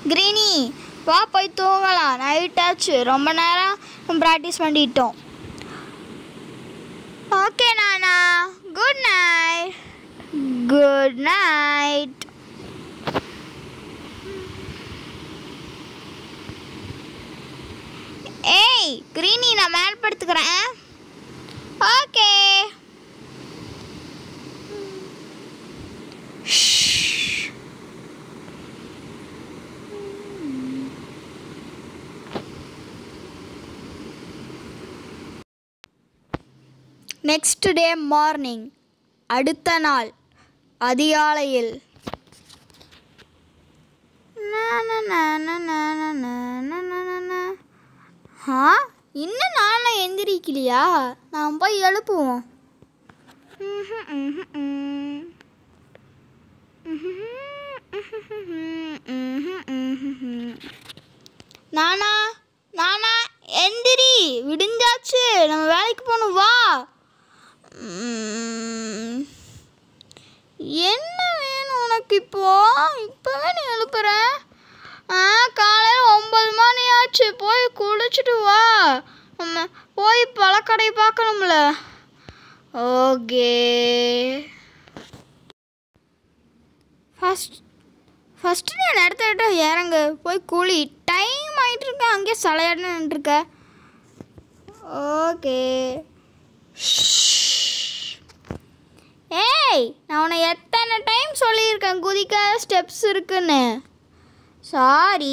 கிரீனி வா போய் தூங்கலாம் நைட் ஆச்சு ரொம்ப நேரம் ப்ராக்டிஸ் பண்ணிட்டோம் ஓகே நானா குட் நைட் குட் நைட் ஏய் கிரீனி நான் மேலே படுத்துக்கிறேன் ஓகே நெக்ஸ்ட் டே மார்னிங் அடுத்த நாள் அதிகாலையில் ஆ இன்னும் நானும் எந்திரிக்கலையா நாம் போய் எழுப்புவோம் நானா நானா எந்திரி விடிஞ்சாச்சு நம்ம வேலைக்கு போகணும் வா உம், என்ன வேணும் உனக்கு இப்போ இப்போவே நீ எழுப்புற ஆ காலையில் ஒம்பது மணி ஆச்சு போய் குளிச்சுட்டு வா நம்ம போய் பழக்கடை பார்க்கணும்ல ஓகே ஃபஸ்ட் ஃபஸ்ட்டு நீ அந்த இடத்த விட்டு இறங்கு போய் குளி டைம் ஆகிட்டு இருக்க அங்கேயே சலையாடுன்னு நின்றுருக்க ஓகே ஏய் நான் உன்னை எத்தனை டைம் சொல்லியிருக்கேன் குதிக்காத ஸ்டெப்ஸ் இருக்குன்னு சாரி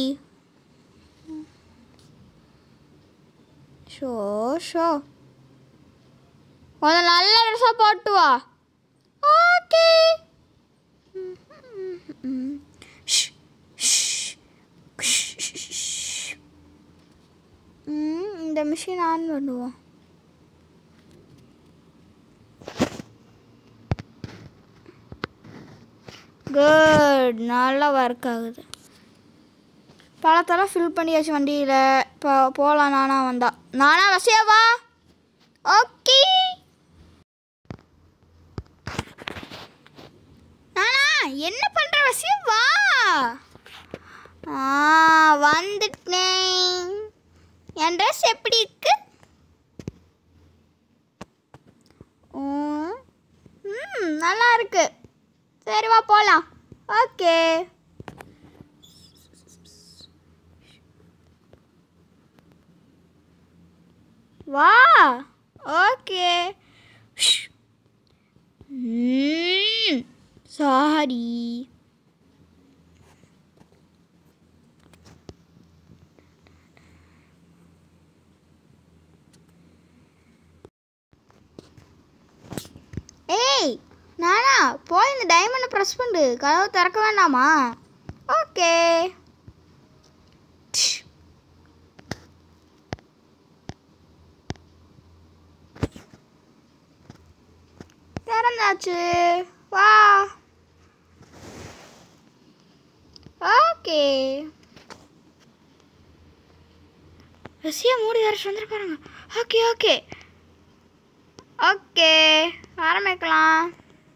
ஷோ ஷோ முதல்ல நல்ல ட்ரெஸ்ஸாக போட்டு வா ஓகே இந்த மிஷின் ஆன் பண்ணுவோம் குட் நல்லா ஒர்க் ஆகுது பழத்தெல்லாம் ஃபில் பண்ணியாச்சு வண்டியில் இப்போ போகலாம் நானா வந்தா நானா வசியா வா ஓகே நானா என்ன பண்ணுற வசியா வா ஆ வந்துட்டேன் என் ட்ரெஸ் எப்படி இருக்கு ம் ம், நல்லா இருக்கு சரி வா போகலாம் ஓகே வா ஓகே சாரி ஏய் நானா போய் இந்த டைமண்டை ப்ரெஸ் பண்ணு கதவு திறக்க வேண்டாமா ஓகே திறந்தாச்சு வா ஓகே ரசியா மூடி யாராச்சும் வந்துருப்பாருங்க ஓகே ஓகே ஓகே ஆரம்பிக்கலாம்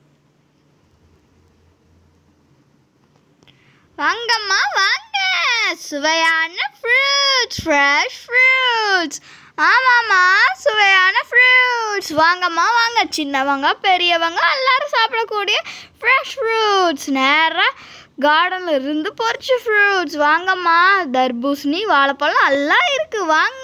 வாங்கம்மா வாங்க சுவையான ஃப்ரூட்ஸ் ஃப்ரெஷ் ஃப்ரூட்ஸ் ஆமாம்மா சுவையான ஃப்ரூட்ஸ் வாங்கம்மா வாங்க சின்னவங்க பெரியவங்க எல்லாரும் சாப்பிடக்கூடிய ஃப்ரெஷ் ஃப்ரூட்ஸ் நேராக கார்டனில் இருந்து பொரிச்ச ஃப்ரூட்ஸ் வாங்கம்மா தர்பூசணி வாழைப்பழம் எல்லாம் இருக்குது வாங்க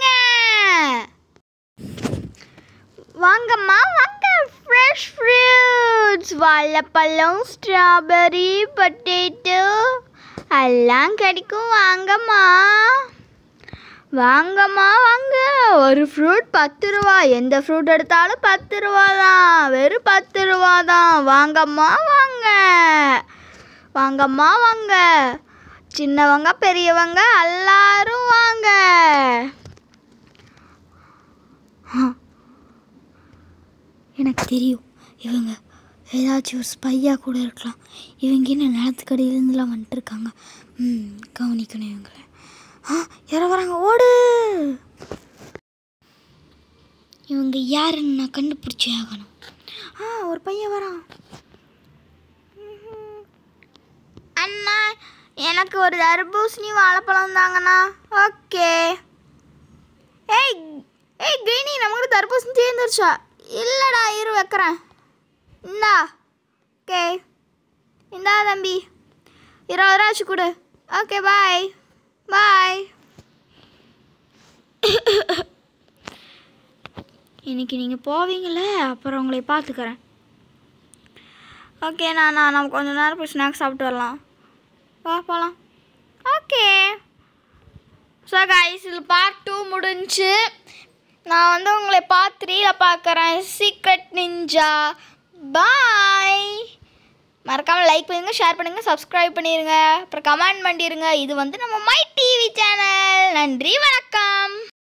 வாங்கம்மா வாங்க ஃப்ரெஷ் ஃப்ரூட்ஸ் வாழைப்பழம் ஸ்ட்ராபெரி பொட்டேட்டோ எல்லாம் கிடைக்கும் வாங்கம்மா வாங்கம்மா வாங்க ஒரு ஃப்ரூட் பத்து ரூபா எந்த ஃப்ரூட் எடுத்தாலும் பத்து ரூபா தான் வெறும் பத்து ரூபா தான் வாங்கம்மா வாங்க வாங்கம்மா வாங்க சின்னவங்க பெரியவங்க எல்லாரும் வாங்க எனக்கு தெரியும் இவங்க ஏதாச்சும் ஒரு ஸ்பையாக கூட இருக்கலாம் இவங்க என்ன நிலத்துக்கடியிலேருந்துலாம் வந்துட்டு இருக்காங்க ம் கவனிக்கணும் இவங்கள ஆ யாரோ வராங்க ஓடு இவங்க யாருன்னு நான் கண்டுபிடிச்சே ஆகணும் ஆ ஒரு பையன் வரான் அண்ணா எனக்கு ஒரு தர்பூசணி வாழைப்பழம் தாங்கண்ணா ஓகே ஏய் ஏய் கிரீனி நமக்கு தர்பூசணி தீர்ந்துருச்சா இல்லைடா இரு வைக்கிறேன் இந்தா ஓகே இந்தா தம்பி இருபது ரூபா வச்சு கொடு ஓகே பாய் பாய் இன்னைக்கு நீங்கள் போவீங்களே அப்புறம் உங்களை பார்த்துக்கிறேன் ஓகே நான் நான் நம்ம கொஞ்ச நேரம் போய் ஸ்நாக்ஸ் சாப்பிட்டு வரலாம் வா போகலாம் ஓகே ஸோ கைஸ் இது பார்ட் டூ முடிஞ்சு நான் வந்து உங்களை பார்ட் த்ரீயில் பார்க்குறேன் சீக்ரெட் நிஞ்சா பாய் மறக்காமல் லைக் பண்ணுங்க ஷேர் பண்ணுங்க சப்ஸ்கிரைப் பண்ணிடுங்க அப்புறம் கமெண்ட் பண்ணிடுங்க இது வந்து நம்ம மை டிவி சேனல் நன்றி வணக்கம்